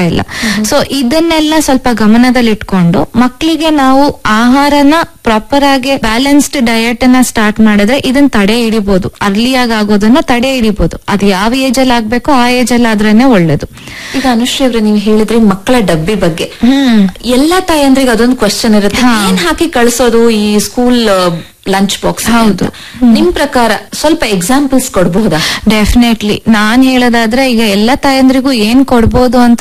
ಇಲ್ಲ ಸೊ ಇದನ್ನೆಲ್ಲ ಸ್ವಲ್ಪ ಗಮನದಲ್ಲಿಟ್ಕೊಂಡು ಮಕ್ಕಳಿಗೆ ನಾವು ಆಹಾರನ ಪ್ರಾಪರ್ ಆಗಿ ಬ್ಯಾಲೆನ್ಸ್ಡ್ ಡಯಟ್ ಅನ್ನ ಸ್ಟಾರ್ಟ್ ಮಾಡಿದ್ರೆ ಇದನ್ನ ತಡೆ ಹಿಡಿಬಹುದು ಅರ್ಲಿಯಾಗಿ ಆಗೋದನ್ನ ತಡೆ ಹಿಡಿಬಹುದು ಅದು ಯಾವ ಏಜ್ ಅಲ್ಲಿ ಆಗ್ಬೇಕೋ ಆ ಏಜ್ ಅಲ್ಲಿ ಆದ್ರೇನೆ ಒಳ್ಳೇದು ಈಗ ಅನುಶ್ರೀ ಅವ್ರೆ ನೀವು ಹೇಳಿದ್ರಿ ಮಕ್ಕಳ ಡಬ್ಬಿ ಬಗ್ಗೆ ಹ್ಮ್ ಎಲ್ಲಾ ತಾಯಂದ್ರಿಗೆ ಅದೊಂದು ಕ್ವಶನ್ ಇರುತ್ತೆ ಹಾ. ಏನ್ ಹಾಕಿ ಕಳ್ಸೋದು ಈ ಸ್ಕೂಲ್ ಲಂಚ್ ಬಾಕ್ಸ್ ಹೌದು. ನಿಮ್ ಪ್ರಕಾರ ಸ್ವಲ್ಪ ಎಕ್ಸಾಂಪಲ್ಸ್ ಕೊಡಬಹುದಾ ಡೆಫಿನೆಟ್ಲಿ ನಾನ್ ಹೇಳೋದಾದ್ರೆ ಈಗ ಎಲ್ಲ ತಾಯಂದ್ರಿಗೂ ಏನ್ ಕೊಡ್ಬೋದು ಅಂತ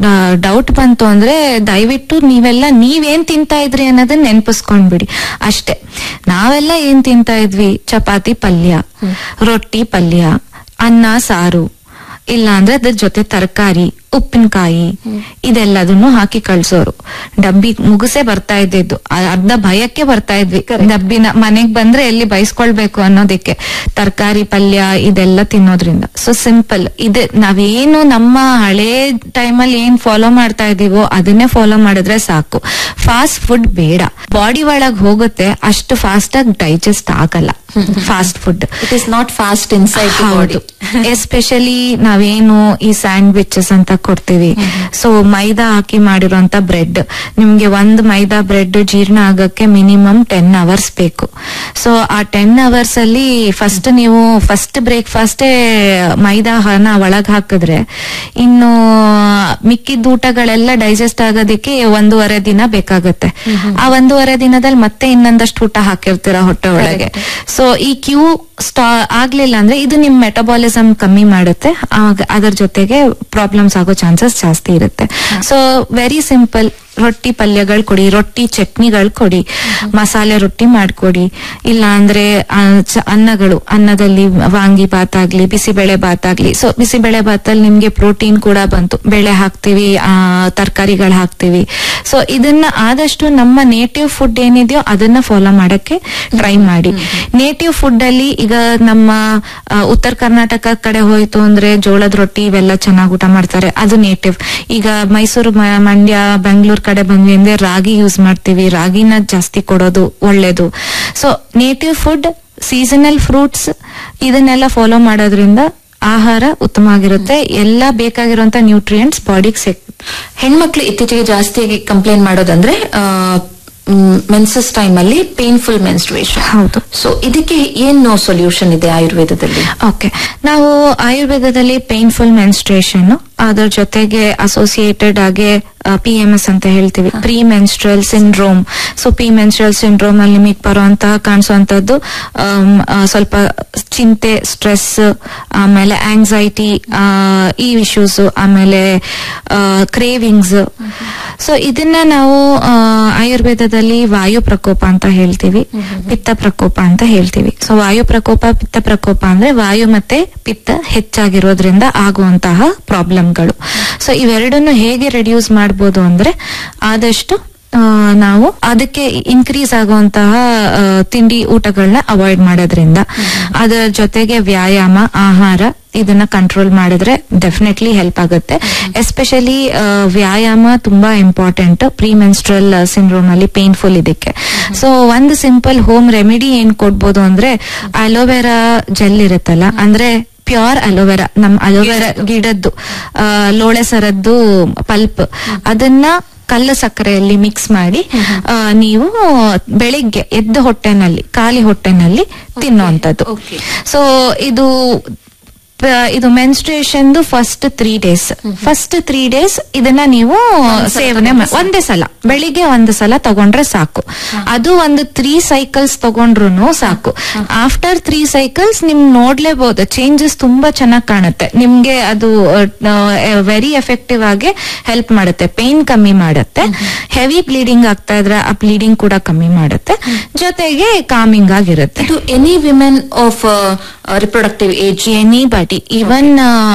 ಡೌಟ್ ಬಂತು ಅಂದ್ರೆ ದಯವಿಟ್ಟು ನೀವೆಲ್ಲ ನೀವೇನ್ ತಿಂತಾ ಇದ್ರಿ ಅನ್ನೋದನ್ನ ನೆನ್ಪಿಸ್ಕೊಂಡ್ಬಿಡಿ ಅಷ್ಟೇ ನಾವೆಲ್ಲ ಏನ್ ತಿಂತಾ ಇದ್ವಿ ಚಪಾತಿ ಪಲ್ಯ ರೊಟ್ಟಿ ಪಲ್ಯ ಅನ್ನ ಸಾರು ಇಲ್ಲ ಅಂದ್ರೆ ಅದ್ರ ಜೊತೆ ತರಕಾರಿ ಉಪ್ಪಿನಕಾಯಿ ಇದೆಲ್ಲದನ್ನು ಹಾಕಿ ಕಳ್ಸೋರು ಡಬ್ಬಿ ಮುಗಿಸೇ ಬರ್ತಾ ಇದ್ದಿದ್ದು ಅ- ಅರ್ಧ ಭಯಕ್ಕೆ ಬರ್ತಾ ಇದ್ವಿ ಡಬ್ಬಿನ ಮನೆಗ್ ಬಂದ್ರೆ ಎಲ್ಲಿ ಬಯಸ್ಕೊಳ್ಬೇಕು ಅನ್ನೋದಕ್ಕೆ ತರಕಾರಿ ಪಲ್ಯ ಇದೆಲ್ಲ ತಿನ್ನೋದ್ರಿಂದ ಸೊ ಸಿಂಪಲ್ ಇದೆ ನಾವೇನು ನಮ್ಮ ಹಳೇ ಟೈಮಲ್ಲಿ ಏನ್ ಫಾಲೋ ಮಾಡ್ತಾ ಇದೀವೋ ಅದನ್ನೇ ಫಾಲೋ ಮಾಡಿದ್ರೆ ಸಾಕು ಫಾಸ್ಟ್ ಫುಡ್ ಬೇಡ ಬಾಡಿ ಒಳಗ್ ಹೋಗುತ್ತೆ ಅಷ್ಟು ಫಾಸ್ಟ್ ಆಗಿ ಡೈಜೆಸ್ಟ್ ಆಗಲ್ಲ fast food it is not fast inside body ಹೌದು ಎಸ್ಪೆಷಲಿ ನಾವೇನು ಈ ಸ್ಯಾಂಡ್ವಿಚಸ್ ಅಂತ ಕೊಡ್ತೀವಿ ಸೊ ಮೈದಾ ಹಾಕಿ ಮಾಡಿರುವಂತ ಬ್ರೆಡ್ ನಿಮ್ಗೆ ಒಂದ್ ಮೈದಾ ಬ್ರೆಡ್ ಜೀರ್ಣ ಆಗಕ್ಕೆ ಮಿನಿಮಮ್ ಟೆನ್ ಅವರ್ಸ್ ಬೇಕು ಸೊ ಆ ಟೆನ್ ಅವರ್ಸ್ ಅಲ್ಲಿ ಫಸ್ಟ್ ನೀವು ಫಸ್ಟ್ ಬ್ರೇಕ್ಫಾಸ್ಟ್ ಮೈದಾ ಹನ ಒಳಗ್ ಹಾಕಿದ್ರೆ ಇನ್ನು ಮಿಕ್ಕಿದ ಊಟಗಳೆಲ್ಲ ಡೈಜೆಸ್ಟ್ ಆಗೋದಕ್ಕೆ ಒಂದೂವರೆ ದಿನ ಬೇಕಾಗುತ್ತೆ ಆ ಒಂದೂವರೆ ದಿನದಲ್ಲಿ ಮತ್ತೆ ಇನ್ನೊಂದಷ್ಟು ಊಟ ಹಾಕಿರ್ತೀರ ಹೊಟ್ಟೆ ಒಳಗೆ ಸೊ ಈ ಕ್ಯೂ ಸ್ಟಾ ಆಗ್ಲಿಲ್ಲ ಅಂದ್ರೆ ಇದು ನಿಮ್ ಮೆಟಬಾಲಿಸಮ್ ಕಮ್ಮಿ ಮಾಡುತ್ತೆ ಆಗ ಅದರ ಜೊತೆಗೆ ಪ್ರಾಬ್ಲಮ್ಸ್ ಆಗೋ ಚಾನ್ಸಸ್ ಜಾಸ್ತಿ ಇರುತ್ತೆ ಸೊ ವೆರಿ ಸಿಂಪಲ್ ರೊಟ್ಟಿ ಪಲ್ಯಗಳು ಕೊಡಿ ರೊಟ್ಟಿ ಚಟ್ನಿಗಳು ಕೊಡಿ ಮಸಾಲೆ ರೊಟ್ಟಿ ಮಾಡ್ಕೊಡಿ ಇಲ್ಲ ಅಂದ್ರೆ ಆ, ಚ- ಅನ್ನಗಳು ಅನ್ನದಲ್ಲಿ ವಾಂಗಿ ಭಾತ್ ಆಗ್ಲಿ ಬಿಸಿಬೇಳೆ ಭಾತ್ ಆಗ್ಲಿ ಸೊ ಬಿಸಿಬೇಳೆ ಭಾತಲ್ಲಿ ನಿಮ್ಗೆ ಪ್ರೋಟೀನ್ ಕೂಡ ಬಂತು ಬೇಳೆ ಹಾಕ್ತಿವಿ ಆ ತರಕಾರಿಗಳು ಹಾಕ್ತಿವಿ ಸೊ ಇದನ್ನ ಆದಷ್ಟು ನಮ್ಮ ನೇಟಿವ್ ಫುಡ್ ಏನಿದೆಯೋ ಅದನ್ನ ಫಾಲೋ ಮಾಡಕ್ಕೆ ಟ್ರೈ ಮಾಡಿ ನೇಟಿವ್ ಫುಡ್ ಅಲ್ಲಿ ಈಗ ನಮ್ಮ ಆ, ಉತ್ತರ ಕರ್ನಾಟಕ ಕಡೆ ಹೋಯ್ತು ಅಂದ್ರೆ ಜೋಳದ ರೊಟ್ಟಿ ಇವೆಲ್ಲ ಚೆನ್ನಾಗಿ ಊಟ ಮಾಡ್ತಾರೆ ಅದು ನೇಟಿವ್ ಈಗ ಮೈಸೂರು ಮ- ಮಂಡ್ಯ ಬೆಂಗಳೂರು ಕಡೆ ಬಂದ್ವಿ ಅಂದ್ರೆ ರಾಗಿ ಯೂಸ್ ಮಾಡ್ತೀವಿ ರಾಗಿನ ಜಾಸ್ತಿ ಕೊಡೋದು ಒಳ್ಳೇದು so native food seasonal fruits ಇದನ್ನೆಲ್ಲ ಫಾಲೋ ಮಾಡೋದ್ರಿಂದ ಆಹಾರ ಉತ್ತಮವಾಗಿರುತ್ತೆ ಎಲ್ಲ ಬೇಕಾಗಿರುವಂತ ನ್ಯೂಟ್ರಿಯೆಂಟ್ಸ್ ಬಾಡಿಗೆ ಸಿಕ್ ಹೆಣ್ಮಕ್ಳು ಇತ್ತೀಚೆಗೆ ಜಾಸ್ತಿಯಾಗಿ ಕಂಪ್ಲೇಂಟ್ ಮಾಡೋದಂದ್ರೆ ಮೆನ್ಸಸ್ ಟೈಮ್ ಅಲ್ಲಿ ಪೇನ್ಫುಲ್ ಮೆನ್ಸ್ಟ್ರುಯೇಷನ್ ಹೌದು ಸೊ ಇದಕ್ಕೆ ಏನು ಸೊಲ್ಯೂಷನ್ ಇದೆ ಆಯುರ್ವೇದದಲ್ಲಿ ಓಕೆ ನಾವು ಆಯುರ್ವೇದದಲ್ಲಿ ಪೇನ್ಫುಲ್ ಮೆನ್ಸ್ಟ್ರೇಷನ್ ಅದರ ಜೊತೆಗೆ ಅಸೋಸಿಯೇಟೆಡ್ ಆಗಿ ಪಿ ಎಂ ಎಸ್ ಅಂತ ಹೇಳ್ತೀವಿ premenstrual syndrome so P menstrual syndrome ಅಲ್ಲಿ ನಿಮಗೆ ಬರುವಂತಹ ಕಾಣಿಸುವಂತದ್ದು ಆಮ್, ಆ, ಸ್ವಲ್ಪ ಚಿಂತೆ ಸ್ಟ್ರೆಸ್ ಆಮೇಲೆ ಆಂಗ್ಸೈಟಿ ಈ ಇಶ್ಯೂಸ್ ಆಮೇಲೆ ಕ್ರೇವಿಂಗ್ಸ್ ಸೊ ಇದನ್ನ ನಾವು ಆ, ಆಯುರ್ವೇದದಲ್ಲಿ ವಾಯು ಪ್ರಕೋಪ ಅಂತ ಹೇಳ್ತೀವಿ ಪಿತ್ತ ಪ್ರಕೋಪ ಅಂತ ಹೇಳ್ತೀವಿ ಸೊ ವಾಯು ಪ್ರಕೋಪ ಪಿತ್ತ ಪ್ರಕೋಪ ಅಂದ್ರೆ ವಾಯು ಮತ್ತೆ ಪಿತ್ತ ಹೆಚ್ಚಾಗಿರೋದ್ರಿಂದ ಆಗುವಂತಹ ಪ್ರಾಬ್ಲಮ್ಗಳು ಸೊ ಇವೆರಡನ್ನು ಹೇಗೆ ರೆಡ್ಯೂಸ್ ಮಾಡ್ಬೋದು ಅಂದ್ರೆ ಆದಷ್ಟು ಆ, ನಾವು ಅದಕ್ಕೆ ಇನ್ಕ್ರೀಸ್ ಆಗುವಂತಹ ಆ, ತಿಂಡಿ ಊಟಗಳನ್ನ ಅವಾಯ್ಡ್ ಮಾಡೋದ್ರಿಂದ ಅದರ ಜೊತೆಗೆ ವ್ಯಾಯಾಮ ಆಹಾರ ಇದನ್ನ ಕಂಟ್ರೋಲ್ ಮಾಡಿದ್ರೆ ಡೆಫಿನೆಟ್ಲಿ ಹೆಲ್ಪ್ ಆಗುತ್ತೆ ಎಸ್ಪೆಷಲಿ ವ್ಯಾಯಾಮ ತುಂಬಾ ಇಂಪಾರ್ಟೆಂಟ್ ಪ್ರೀ ಮೆನ್ಸ್ಟ್ರಲ್ ಸಿಂಡ್ರೋಮ್ ಅಲ್ಲಿ ಪೇನ್ಫುಲ್ ಇದಕ್ಕೆ ಸೊ ಒಂದು ಸಿಂಪಲ್ ಹೋಮ್ ರೆಮಿಡಿ ಏನ್ ಕೊಡ್ಬೋದು ಅಂದ್ರೆ ಅಲೋವೆರಾ ಜೆಲ್ ಇರುತ್ತಲ್ಲ ಅಂದ್ರೆ ಪ್ಯೂರ್ ಅಲೋವೆರಾ ನಮ್ ಅಲೋವೆರಾ ಗಿಡದ್ದು ಆ, ಲೋಳೆ ಸರದ್ದು ಪಲ್ಪ್ ಅದನ್ನ ಕಲ್ಲು ಸಕ್ಕರೆಯಲ್ಲಿ ಮಿಕ್ಸ್ ಮಾಡಿ ಆ, ನೀವು ಬೆಳಿಗ್ಗೆ ಎದ್ದ ಹೊಟ್ಟೆನಲ್ಲಿ ಖಾಲಿ ಹೊಟ್ಟೆನಲ್ಲಿ ತಿನ್ನುವಂಥದ್ದು Okay. ಸೊ ಇದು ಪ- ಇದು menstruation first three days first three days ಇದನ್ನ ನೀವು ಸೇವನೆ ಮಾ- ಒಂದೇ ಸಲ ಬೆಳಿಗ್ಗೆ ಒಂದು ಸಲ ತಗೊಂಡ್ರೆ ಸಾಕು ಅದು ಒಂದು ತ್ರೀ ಸೈಕಲ್ಸ್ ತಗೊಂಡ್ರು ಸಾಕು ಆಫ್ಟರ್ ತ್ರೀ ಸೈಕಲ್ಸ್ ನಿಮ್ ನೋಡ್ಲೇಬಹುದು ಚೇಂಜಸ್ ತುಂಬಾ ಚೆನ್ನಾಗಿ ಕಾಣುತ್ತೆ ನಿಮ್ಗೆ ಅದು ವೆರಿ ಎಫೆಕ್ಟಿವ್ ಆಗಿ ಹೆಲ್ಪ್ ಮಾಡುತ್ತೆ ಪೇನ್ ಕಮ್ಮಿ ಮಾಡುತ್ತೆ ಹೆವಿ ಬ್ಲೀಡಿಂಗ್ ಆಗ್ತಾ ಇದ್ರೆ ಆ ಬ್ಲೀಡಿಂಗ್ ಕೂಡ ಕಮ್ಮಿ ಮಾಡುತ್ತೆ ಜೊತೆಗೆ ಕಾಮಿಂಗ್ ಆಗಿರುತ್ತೆ ಇದು any women of reproductive age anybody even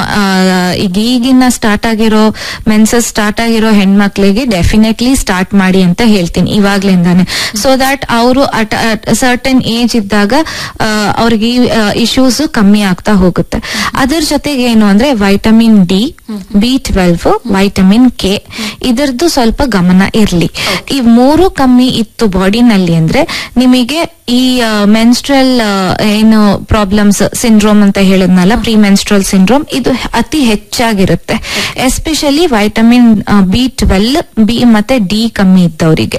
ಈಗ ಈಗಿನ ಸ್ಟಾರ್ಟ್ ಆಗಿರೋ ಮೆನ್ಸಸ್ ಸ್ಟಾರ್ಟ್ ಆಗಿರೋ ಹೆಣ್ಮಕ್ಳಿಗೆ ಡೆಫಿನೆಟ್ಲಿ ಸ್ಟಾರ್ಟ್ ಮಾಡಿ ಅಂತ ಹೇಳ್ತೀನಿ ಇವಾಗ್ಲಿಂದಾನೆ ಸೊ ದಟ್ ಅವರು ಸರ್ಟನ್ ಏಜ್ ಇದ್ದಾಗ ಆ, ಅವ್ರಿಗೆ ಇಶ್ಯೂಸ್ ಕಮ್ಮಿ ಆಗ್ತಾ ಹೋಗುತ್ತೆ ಅದ್ರ ಜೊತೆಗೆ ಏನು ಅಂದ್ರೆ vitamin D B twelve vitamin K ಇದರದ್ದು ಸ್ವಲ್ಪ ಗಮನ ಇರ್ಲಿ ಈ ಮೂರು ಕಮ್ಮಿ ಇತ್ತು ಬಾಡಿನಲ್ಲಿ ಅಂದ್ರೆ ನಿಮಗೆ ಈ ಮೆನ್ಸ್ಟ್ರಲ್ ಏನು ಪ್ರಾಬ್ಲಮ್ಸ್ ಸಿಂಡ್ರೋಮ್ ಅಂತ ಹೇಳಿದ್ನಲ್ಲ ಪ್ರೀ ಮೆನ್ಸ್ಟ್ರಲ್ ಸಿಂಡ್ರೋಮ್ ಇದು ಅತಿ ಹೆಚ್ಚಾಗಿರುತ್ತೆ especially vitamin B twelve B ಮತ್ತೆ ಡಿ ಕಮ್ಮಿ ಇದ್ದವರಿಗೆ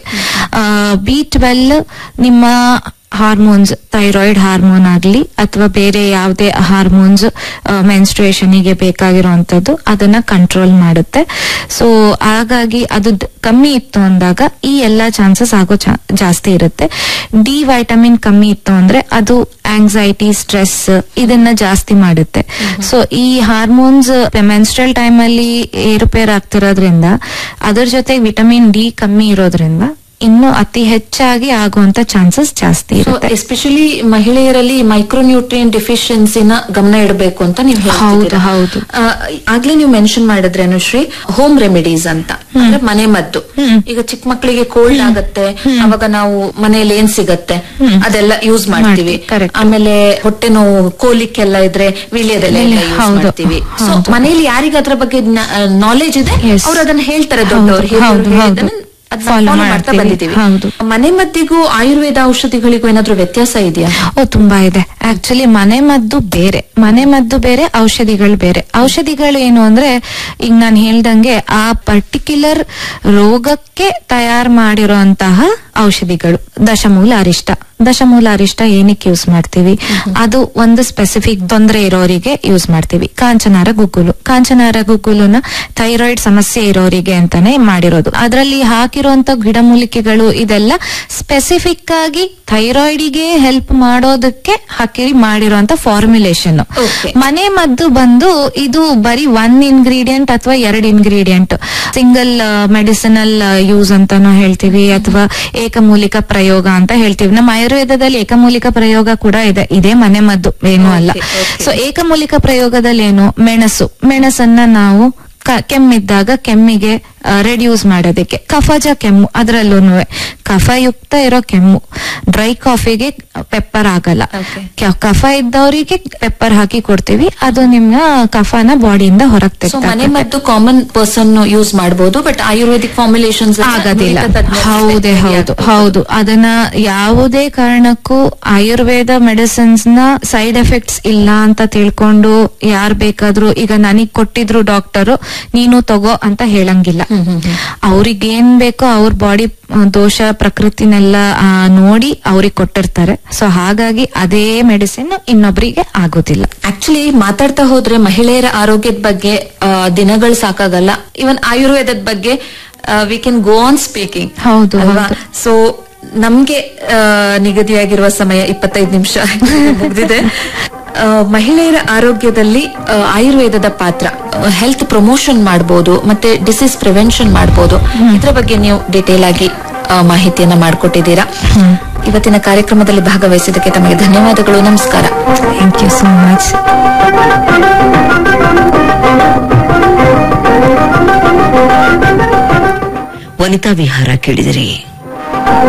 ಬಿ ಟ್ವೆಲ್ ನಿಮ್ಮ ಹಾರ್ಮೋನ್ಸ್ ಥೈರಾಯ್ಡ್ ಹಾರ್ಮೋನ್ ಆಗ್ಲಿ ಅಥವಾ ಬೇರೆ ಯಾವುದೇ ಹಾರ್ಮೋನ್ಸ್ ಮೆನ್ಸ್ಟ್ರೇಷನ್ಗೆ ಬೇಕಾಗಿರುವಂತದ್ದು ಅದನ್ನ ಕಂಟ್ರೋಲ್ ಮಾಡುತ್ತೆ ಸೊ ಹಾಗಾಗಿ ಅದು ದ್- ಕಮ್ಮಿ ಇತ್ತು ಅಂದಾಗ ಈ ಎಲ್ಲಾ ಚಾನ್ಸಸ್ ಆಗೋ ಚಾ- ಜಾಸ್ತಿ ಇರುತ್ತೆ ಡಿ ವೈಟಮಿನ್ ಕಮ್ಮಿ ಇತ್ತು ಅಂದ್ರೆ ಅದು ಆಂಗ್ಸೈಟಿ ಸ್ಟ್ರೆಸ್ ಇದನ್ನ ಜಾಸ್ತಿ ಮಾಡುತ್ತೆ ಸೊ ಈ ಹಾರ್ಮೋನ್ಸ್ ಮೆನ್ಸ್ಟ್ರಲ್ ಟೈಮ್ ಅಲ್ಲಿ ಏರುಪೇರ್ ಆಗ್ತಿರೋದ್ರಿಂದ ಅದ್ರ ಜೊತೆ ವಿಟಮಿನ್ ಡಿ ಕಮ್ಮಿ ಇರೋದ್ರಿಂದ ಇನ್ನು ಅತಿ ಹೆಚ್ಚಾಗಿ ಆಗುವಂತ ಚಾನ್ಸಸ್ ಜಾಸ್ತಿ ಸೊ ಇರುತ್ತೆ ಎಸ್ಪೆಷಲಿ ಮಹಿಳೆಯರಲ್ಲಿ ಮೈಕ್ರೋನ್ಯೂಟ್ರಿಯನ್ ಡಿಫಿಷಿಯನ್ಸಿನ ಗಮನ ಇಡಬೇಕು ಅಂತ ನೀವು ಹೇಳ್ತಿದ್ದೀರಾ. ಹೌದು, ಹೌದು. ಆ, ಆಗ್ಲೇ ನೀವು ಮೆನ್ಷನ್ ಮಾಡಿದ್ರೆ ಅನುಶ್ರೀ ಹೋಮ್ ರೆಮಿಡೀಸ್ ಅಂತ ಅಂದ್ರೆ ಮನೆ ಮದ್ದು ಈಗ ಚಿಕ್ಕ ಮಕ್ಕಳಿಗೆ ಕೋಲ್ಡ್ ಆಗತ್ತೆ ಅವಾಗ ನಾವು ಮನೆಯಲ್ಲಿ ಏನ್ ಸಿಗತ್ತೆ ಅದೆಲ್ಲ ಯೂಸ್ ಮಾಡ್ತೀವಿ ಮಾಡ್ತೀವಿ, correct. ಆಮೇಲೆ ಹೊಟ್ಟೆ ನೋವು ಕೋಲಿಕ್ಕೆಲ್ಲ ಇದ್ರೆ ವೀಳ್ಯದೆಲೆ ಎಲ್ಲ use ಹೌದು, ಮಾಡ್ತೀವಿ ಸೊ ಹೌದು. ಮನೆಯಲ್ಲಿ ಯಾರಿಗ ಅದ್ರ ಬಗ್ಗೆ ನಾಲೆಜ್ ಇದೆ Yes. ಅವ್ರು ಅದನ್ನ ಹೇಳ್ತಾರೆ ಹೌದು, ದೊಡ್ಡವರು ಹಿರಿಯರು ಹೌದು, ಹೇಳಿದ್ದನ್ನ ಹೌದು. ಅದನ್ನ Follow follow ಮಾಡ್ತಾ ಮಾಡ್ತೀವಿ. ಬಂದಿದ್ದೀವಿ ಹೌದು. ಮನೆ ಮದ್ದಿಗೂ ಆಯುರ್ವೇದ ಔಷಧಿಗಳಿಗೂ ಏನಾದ್ರೂ ವ್ಯತ್ಯಾಸ ಇದೆಯಾ ಓ ತುಂಬಾ ಇದೆ ಆಕ್ಚುಲಿ ಮನೆ ಮದ್ದು ಬೇರೆ ಮನೆ ಮದ್ದು ಬೇರೆ ಔಷಧಿಗಳು ಬೇರೆ ಔಷಧಿಗಳು ಏನು ಅಂದ್ರೆ ಈಗ ನಾನು ಹೇಳ್ದಂಗೆ ಆ ಪರ್ಟಿಕ್ಯುಲರ್ ರೋಗಕ್ಕೆ ತಯಾರು ಮಾಡಿರುವಂತಹ ಔಷಧಿಗಳು ದಶಮೂಲ ಅರಿಷ್ಟ ದಶಮೂಲ ಅರಿಷ್ಟ ಏನಕ್ಕೆ ಯೂಸ್ ಮಾಡ್ತೀವಿ ಅದು ಒಂದು ಸ್ಪೆಸಿಫಿಕ್ ತೊಂದರೆ ಇರೋರಿಗೆ ಯೂಸ್ ಮಾಡ್ತೀವಿ ಕಾಂಚನಾರ ಗುಗ್ಗುಲು ಕಾಂಚನಾರ ಗುಗ್ಗುಲುನ ಥೈರಾಯ್ಡ್ ಸಮಸ್ಯೆ ಇರೋರಿಗೆ ಅಂತಾನೆ ಮಾಡಿರೋದು ಅದರಲ್ಲಿ ಹಾಕಿರುವಂತ ಗಿಡಮೂಲಿಕೆಗಳು ಇದೆಲ್ಲ ಸ್ಪೆಸಿಫಿಕ್ ಆಗಿ ಥೈರಾಯ್ಡಿಗೆ ಹೆಲ್ಪ್ ಮಾಡೋದಕ್ಕೆ ಹಾಕಿ ಮಾಡಿರುವಂತ ಫಾರ್ಮುಲೇಷನ್ Okay. ಮನೆ ಮದ್ದು ಬಂದು ಇದು ಬರೀ ಒನ್ ಇಂಗ್ರೀಡಿಯಂಟ್ ಅಥವಾ ಎರಡು ಇಂಗ್ರೀಡಿಯಂಟ್ ಸಿಂಗಲ್ ಮೆಡಿಸಿನಲ್ ಯೂಸ್ ಅಂತಾನು ಹೇಳ್ತೀವಿ ಅಥವಾ ಏಕಮೂಲಿಕ ಪ್ರಯೋಗ ಅಂತ ಹೇಳ್ತೀವಿ ನಮ್ಮ ಆಯುರ್ವೇದದಲ್ಲಿ ಏಕಮೂಲಿಕ ಪ್ರಯೋಗ ಕೂಡ ಇದೆ ಇದೇ ಮನೆ ಮದ್ದು ಏನೂ ಅಲ್ಲ Okay, okay. ಸೊ ಏಕಮೂಲಿಕ ಪ್ರಯೋಗದಲ್ಲಿ ಏನು ಮೆಣಸು ಮೆಣಸನ್ನ ನಾವು ಕ- ಕೆಮ್ಮಿದ್ದಾಗ ಕೆಮ್ಮಿಗೆ ರೆಡ್ಯೂಸ್ ಮಾಡೋದಕ್ಕೆ ಕಫಜ ಕೆಮ್ಮು ಅದರಲ್ಲೂ ಕಫಯುಕ್ತ ಇರೋ ಕೆಮ್ಮು ಡ್ರೈ ಕಾಫಿಗೆ ಪೆಪ್ಪರ್ ಆಗಲ್ಲ Okay. ಕ- ಕಫ ಇದ್ದವರಿಗೆ ಪೆಪ್ಪರ್ ಹಾಕಿ ಕೊಡ್ತೀವಿ ಅದು ನಿಮ್ಮ ಕಫನ ಬಾಡಿಯಿಂದ ಹೊರಗೆ ಸೊ ಮನೆ ತೆಗ್ದಾಕತ್ತೆ. ಮದ್ದು ಕಾಮನ್ ಪರ್ಸನ್ ಯೂಸ್ ಮಾಡಬಹುದು ಬಟ್ ಆಯುರ್ವೇದಿಕ್ ಫಾರ್ಮುಲೇಷನ್ಸ್ ಆಗೋದಿಲ್ಲ ಹೌದೇ ಹೌದು ಹೌದು ಅದನ್ನ ಯಾವುದೇ ಕಾರಣಕ್ಕೂ ಆಯುರ್ವೇದ ಮೆಡಿಸಿನ್ಸ್ ನ ಸೈಡ್ ಎಫೆಕ್ಟ್ಸ್ ಇಲ್ಲ ಅಂತ ತಿಳ್ಕೊಂಡು ಯಾರ್ ಬೇಕಾದ್ರೂ ಈಗ ನನಗ್ ಕೊಟ್ಟಿದ್ರು ಡಾಕ್ಟರ್ ನೀನು ತಗೋ ಅಂತ ಹೇಳಂಗಿಲ್ಲ ಅವ್ರಿಗೆ ಏನ್ ಬೇಕೋ ಅವ್ರ ಬಾಡಿ ದೋಷ ಪ್ರಕೃತಿನೆಲ್ಲ ಆ, ನೋಡಿ ಅವ್ರಿಗೆ ಕೊಟ್ಟಿರ್ತಾರೆ ಸೊ ಹಾಗಾಗಿ ಅದೇ ಮೆಡಿಸಿನ್ ಇನ್ನೊಬ್ರಿಗೆ ಆಗೋದಿಲ್ಲ ಆಕ್ಚುಲಿ ಮಾತಾಡ್ತಾ ಹೋದ್ರೆ ಮಹಿಳೆಯರ ಆರೋಗ್ಯದ ಬಗ್ಗೆ ಆ, ದಿನಗಳು ಸಾಕಾಗಲ್ಲ ಇವನ್ ಆಯುರ್ವೇದದ ಬಗ್ಗೆ we can go on speaking ಹೌದು, ಅಲ್ವಾ ಹೌದು. ಸೊ ನಮ್ಗೆ ಆ, ನಿಗದಿಯಾಗಿರುವ ಸಮಯ ಇಪ್ಪತ್ತೈದು ನಿಮಿಷ ಮುಗಿದಿದೆ ಆ, ಮಹಿಳೆಯರ ಆರೋಗ್ಯದಲ್ಲಿ ಆ, ಆಯುರ್ವೇದದ ಪಾತ್ರ ಹೆಲ್ತ್ ಪ್ರಮೋಷನ್ ಮಾಡಬಹುದು ಮತ್ತೆ ಡಿಸೀಸ್ ಪ್ರಿವೆನ್ಷನ್ ಮಾಡಬಹುದು ಇದ್ರ ಬಗ್ಗೆ ನೀವು ಡೀಟೇಲ್ ಆಗಿ ಆ, ಮಾಹಿತಿಯನ್ನ ಮಾಡಿಕೊಟ್ಟಿದ್ದೀರಾ ಇವತ್ತಿನ ಕಾರ್ಯಕ್ರಮದಲ್ಲಿ ಭಾಗವಹಿಸಿದ್ದಕ್ಕೆ ತಮಗೆ ಧನ್ಯವಾದಗಳು ನಮಸ್ಕಾರ thank you so much Vanitha Vihara ಕೇಳಿದಿರಿ